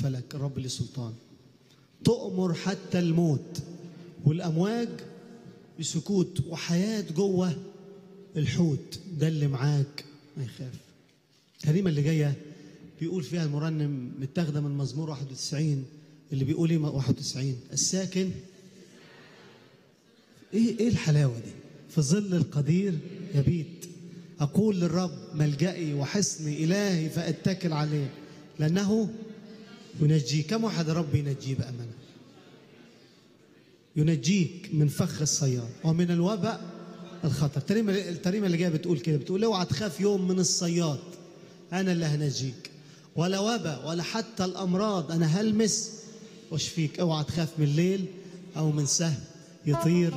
الفلك الرب لي سلطان تؤمر حتى الموت والامواج بسكوت وحياه جوه الحوت ده اللي معاك ما يخاف الكلمه اللي جايه بيقول فيها المرنم متاخده من مزمور 91 اللي بيقول ايه 91 الساكن ايه ايه الحلاوه دي في ظل القدير يبيت اقول للرب ملجئي وحصني الهي فاتكل عليه لانه ينجيك كم واحد الرب ينجيه بامانه ينجيك من فخ الصياد ومن الوباء الخطر التريمه التريمه اللي جايه بتقول كده بتقول اوعى تخاف يوم من الصياد انا اللي هنجيك ولا وباء ولا حتى الامراض انا هلمس واشفيك اوعى تخاف من الليل او من سهم يطير